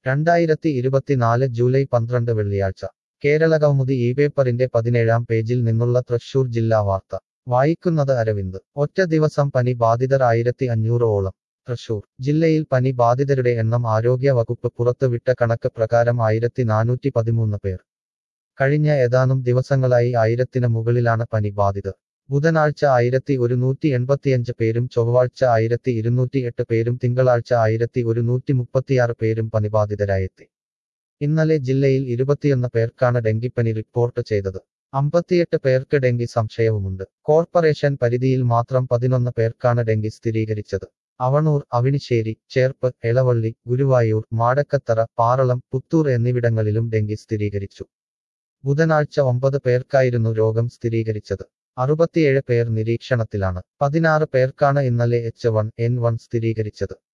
രണ്ടായിരത്തി ഇരുപത്തിനാല് ജൂലൈ പന്ത്രണ്ട് വെള്ളിയാഴ്ച കേരളകൗമുദി ഈ പേപ്പറിന്റെ പതിനേഴാം പേജിൽ നിന്നുള്ള തൃശൂർ ജില്ലാ വാർത്ത വായിക്കുന്നത് അരവിന്ദ് ഒറ്റ ദിവസം പനി ബാധിതർ ആയിരത്തി അഞ്ഞൂറോളം തൃശൂർ ജില്ലയിൽ പനി ബാധിതരുടെ എണ്ണം ആരോഗ്യ വകുപ്പ് പുറത്തുവിട്ട കണക്ക് പ്രകാരം ആയിരത്തി നാനൂറ്റി പതിമൂന്ന് പേർ കഴിഞ്ഞ ഏതാനും ദിവസങ്ങളായി ആയിരത്തിന് മുകളിലാണ് പനി ബാധിതർ ബുധനാഴ്ച ആയിരത്തി ഒരുന്നൂറ്റി എൺപത്തിയഞ്ച് പേരും ചൊവ്വാഴ്ച ആയിരത്തി ഇരുന്നൂറ്റി എട്ട് പേരും തിങ്കളാഴ്ച ആയിരത്തി ഒരുന്നൂറ്റി മുപ്പത്തിയാറ് പേരും പനിബാധിതരായെത്തി ഇന്നലെ ജില്ലയിൽ ഇരുപത്തിയൊന്ന് പേർക്കാണ് ഡെങ്കിപ്പനി റിപ്പോർട്ട് ചെയ്തത് അമ്പത്തിയെട്ട് പേർക്ക് ഡെങ്കി സംശയവുമുണ്ട് കോർപ്പറേഷൻ പരിധിയിൽ മാത്രം പതിനൊന്ന് പേർക്കാണ് ഡെങ്കി സ്ഥിരീകരിച്ചത് അവണൂർ അവിണിശ്ശേരി ചേർപ്പ് എളവള്ളി ഗുരുവായൂർ മാടക്കത്തറ പാറളം പുത്തൂർ എന്നിവിടങ്ങളിലും ഡെങ്കി സ്ഥിരീകരിച്ചു ബുധനാഴ്ച ഒമ്പത് പേർക്കായിരുന്നു രോഗം സ്ഥിരീകരിച്ചത് അറുപത്തിയേഴ് പേർ നിരീക്ഷണത്തിലാണ് പതിനാറ് പേർക്കാണ് ഇന്നലെ എച്ച് വൺ എൻ വൺ സ്ഥിരീകരിച്ചത്